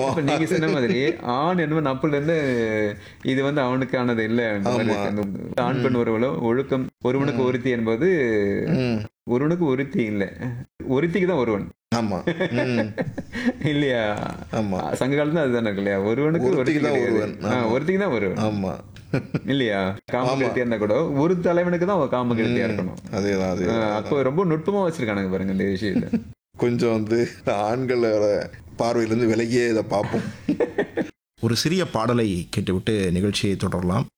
ஆமா இப்ப நீங்க சொன்ன மாதிரி ஆண் என்னமோ நப்புல இருந்து இது வந்து அவனுக்கானது இல்ல அந்த மாதிரி ஆமா. இருக்கு. அந்த ஆண் பெண் உறவுல ஒழுக்கம் ஒருவனுக்கு ஒருத்தி என்பது ம், ஒருவனுக்கு ஒருத்தி இல்ல ஒருத்திக்கு தான் ஒருவன் ஆமா ம், இல்லையா ஆமா சங்க காலத்துல அதுதானே இருக்கு இல்லையா ஒருவனுக்கு ஒருத்தி ஒருத்திக்கு தான் கிடையாது. ஒருவன். ஆ, ஆமா. ஒருத்திக்கு தான் ஒருவன் ஆமா இல்லையா காம ஆமா. கெழுத்தியா இருந்தா கூட ஒரு தலைவனுக்கு தான் அவன் காம கெழுத்தியா இருக்கணும் அதேதான் ஆ, அதே அப்போ ரொம்ப நுட்பமா வச்சிருக்கானுங்க பாருங்க இந்த விஷயத்த கொஞ்சம் வந்து ஆண்களோட பார்வையிலேருந்து விலகியே இதை பார்ப்போம் ஒரு சிறிய பாடலை கேட்டுவிட்டு நிகழ்ச்சியை தொடரலாம்